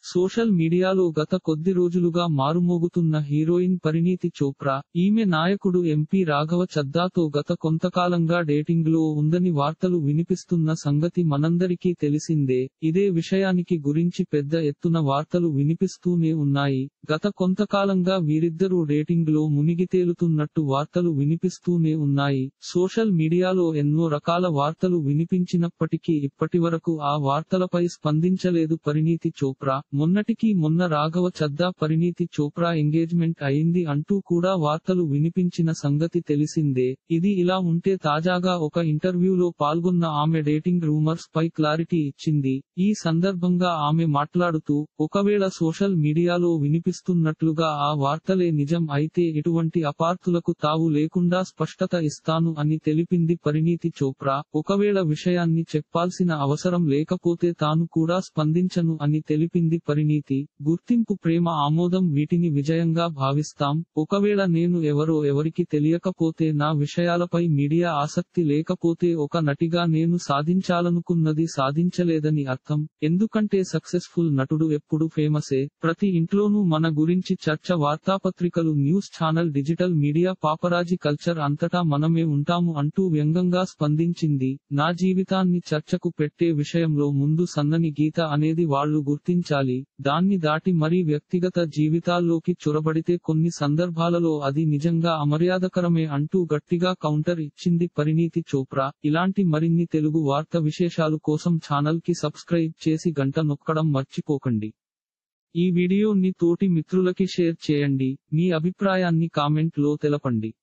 social మీడియాలో గత కొద్ది రోజులుగా మారుమోగుతున్న హీరోయిన్ పరిణీతి చోప్రా ఈమె నాయకుడు ఎంపీ రాఘవ చద్దాతో గత కొంతకాలంగా డేటింగ్ లో ఉందని వార్తలు వినిపిస్తున్న సంగతి మనందరికీ తెలిసిందే ఇదే విషయానికి గురించి పెద్ద ఎత్తున వార్తలు వినిపిస్తూనే ఉన్నాయి గత కొంతకాలంగా వీరిద్దరూ డేటింగ్ లో మునిగి తేలుతున్నట్టు వార్తలు వినిపిస్తూనే ఉన్నాయి సోషల్ మీడియాలో ఎన్నో రకాల వార్తలు వినిపించినప్పటికీ ఇప్పటివరకు ఆ వార్తలపై స్పందించలేదు పరిణీతి చోప్రా మొన్నటికి మొన్న రాఘవ చద్దా పరిణీతి చోప్రా ఎంగేజ్మెంట్ అయింది అంటూ కూడా వార్తలు వినిపించిన సంగతి తెలిసిందే ఇది ఇలా ఉంటే తాజాగా ఒక ఇంటర్వ్యూలో పాల్గొన్న ఆమె డేటింగ్ రూమర్స్ పై క్లారిటీ ఇచ్చింది ఈ సందర్భంగా ఆమె మాట్లాడుతూ ఒకవేళ సోషల్ మీడియాలో వినిపిస్తున్నట్లుగా ఆ వార్తలే నిజం అయితే ఎటువంటి అపార్థులకు తావు లేకుండా స్పష్టత ఇస్తాను అని తెలిపింది పరిణీతి చోప్రా ఒకవేళ విషయాన్ని చెప్పాల్సిన అవసరం లేకపోతే తాను కూడా స్పందించను అని తెలిపింది పరిణీతి గుర్తింపు ప్రేమ ఆమోదం వీటిని విజయంగా భావిస్తాం ఒకవేళ నేను ఎవరో ఎవరికి తెలియకపోతే నా విషయాలపై మీడియా ఆసక్తి లేకపోతే ఒక నటిగా నేను సాధించాలనుకున్నది సాధించలేదని అర్థం ఎందుకంటే సక్సెస్ఫుల్ నటుడు ఎప్పుడు ఫేమసే ప్రతి ఇంట్లోనూ మన గురించి చర్చ వార్తాపత్రికలు news channel digital media paparazzi culture అంతటా మనమే ఉంటాము అంటూ వ్యంగ్యంగా స్పందించింది నా జీవితాన్ని చర్చకు పెట్టే విషయంలో ముందు సన్నని గీత అనేది వాళ్ళు గుర్తించాలి దాన్ని దాటి మరీ వ్యక్తిగత జీవితాల్లోకి చొరబడితే కొన్ని సందర్భాలలో అది నిజంగా అమర్యాదకరమే అంటూ గట్టిగా కౌంటర్ ఇచ్చింది పరిణీతి చోప్రా ఇలాంటి మరిన్ని తెలుగు వార్త విశేషాలు కోసం ఛానల్ కి సబ్స్క్రైబ్ చేసి గంట నొక్కడం మర్చిపోకండి ఈ వీడియోని తోటి మిత్రులకి షేర్ చేయండి మీ అభిప్రాయాన్ని కామెంట్ లో తెలపండి